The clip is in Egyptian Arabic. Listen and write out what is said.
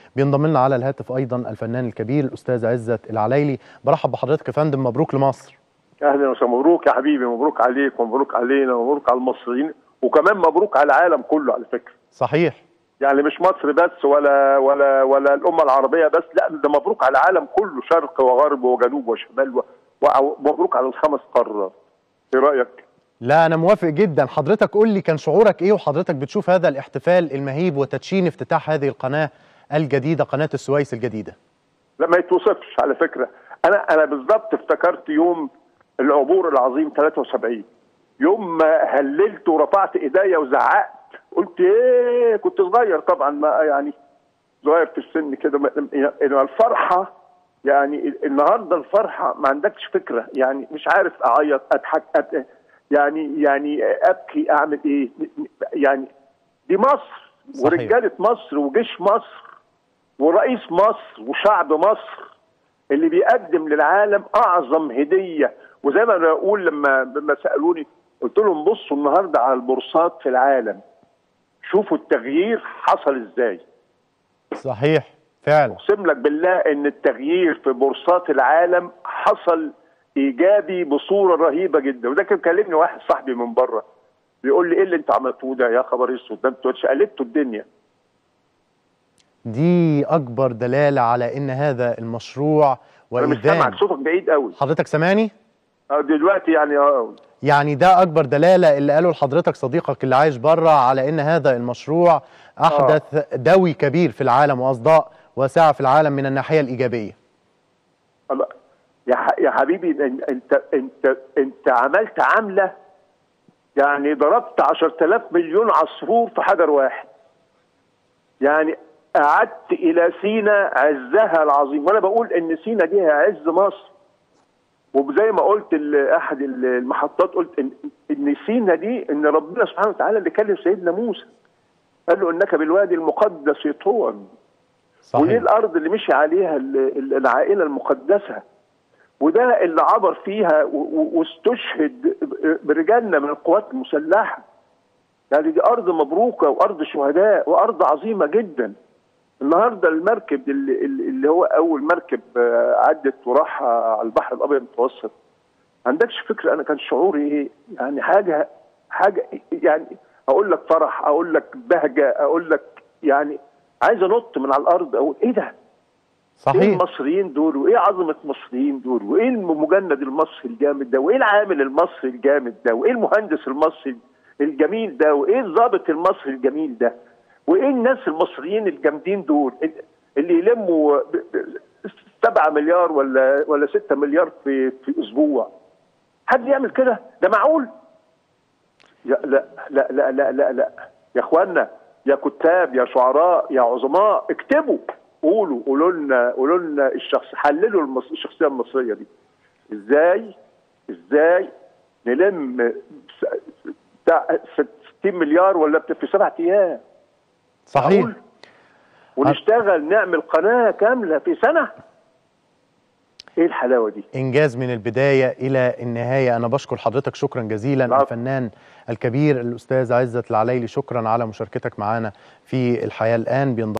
بينضم لنا على الهاتف ايضا الفنان الكبير الاستاذ عزت العلايلي برحب بحضرتك يا فندم مبروك لمصر اهلا وسهلا مبروك يا حبيبي مبروك عليك ومبروك علينا ومبروك على المصريين وكمان مبروك على العالم كله على فكره صحيح يعني مش مصر بس ولا ولا ولا الامه العربيه بس لا ده مبروك على العالم كله شرق وغرب وجنوب وشمال و- ومبروك على الخمس قارات ايه رايك لا انا موافق جدا حضرتك قول لي كان شعورك ايه وحضرتك بتشوف هذا الاحتفال المهيب وتدشين افتتاح هذه القناه الجديده قناه السويس الجديده لا ما يتوصفش على فكره انا انا بالظبط افتكرت يوم العبور العظيم 73 يوم ما هللت ورفعت ايديا وزعقت قلت ايه كنت صغير طبعا ما يعني صغير في السن كده ما- إن الفرحه يعني النهارده الفرحه ما عندكش فكره يعني مش عارف اعيط اضحك أت... يعني يعني ابكي اعمل ايه يعني دي مصر صحيح. ورجاله مصر وجيش مصر ورئيس مصر وشعب مصر اللي بيقدم للعالم اعظم هديه وزي ما انا بقول لما لما سالوني قلت لهم بصوا النهارده على البورصات في العالم شوفوا التغيير حصل ازاي صحيح فعلا اقسم لك بالله ان التغيير في بورصات العالم حصل ايجابي بصوره رهيبه جدا وده كان كلمني واحد صاحبي من بره بيقول لي ايه اللي انت عملتوه ده يا خبر اسود ده انتوا قلبتوا الدنيا دي اكبر دلاله على ان هذا المشروع انا مش سامعك وايدان صوتك بعيد قوي حضرتك سامعني اه دلوقتي يعني اه يعني ده اكبر دلاله اللي قاله لحضرتك صديقك اللي عايش بره على ان هذا المشروع احدث دوي كبير في العالم واصداء واسعه في العالم من الناحيه الايجابيه الله. يا ح- يا حبيبي إن- انت انت انت عملت عمله يعني ضربت 10000 مليون عصفور في حجر واحد يعني قعدت الى سينا عزها العظيم وانا بقول ان سينا دي هي عز مصر وزي ما قلت ل- احد ال- المحطات قلت ان ان سينا دي ان ربنا سبحانه وتعالى اللي كلم سيدنا موسى قال له انك بالوادي المقدس طوى ودي صحيح الارض اللي مشي عليها ال- ال- العائله المقدسه وده اللي عبر فيها و- و- واستشهد برجالنا من القوات المسلحه يعني دي ارض مبروكه وارض شهداء وارض عظيمه جدا النهارده المركب اللي, اللي هو اول مركب آه، عدت وراح على البحر الابيض المتوسط ما عندكش فكره انا كان شعوري ايه يعني حاجه حاجه يعني اقول لك فرح اقول لك بهجه اقول لك يعني عايز انط من على الارض اقول ايه ده ايه صحيح المصريين دول وايه عظمه المصريين دول وايه المجند المصري الجامد ده وايه العامل المصري الجامد ده وايه المهندس المصري الجميل ده وايه الضابط المصري الجميل ده وايه الناس المصريين الجامدين دول اللي يلموا ب- ب- سبعة مليار ولا ولا ستة مليار في في اسبوع حد يعمل كده ده معقول يا لا لا لا لا لا لا يا اخوانا يا كتاب يا شعراء يا عظماء اكتبوا قولوا قولوا لنا قولوا لنا الشخص حللوا المص... الشخصيه المصريه دي ازاي ازاي نلم س- بتاع 60 مليار ولا بت- في سبعة ايام صحيح معقول؟ ونشتغل نعمل قناه كامله في سنه ايه الحلاوه دي انجاز من البدايه الى النهايه انا بشكر حضرتك شكرا جزيلا العفو. الفنان الكبير الاستاذ عزت العلايلي شكرا على مشاركتك معنا في الحياه الان بينضم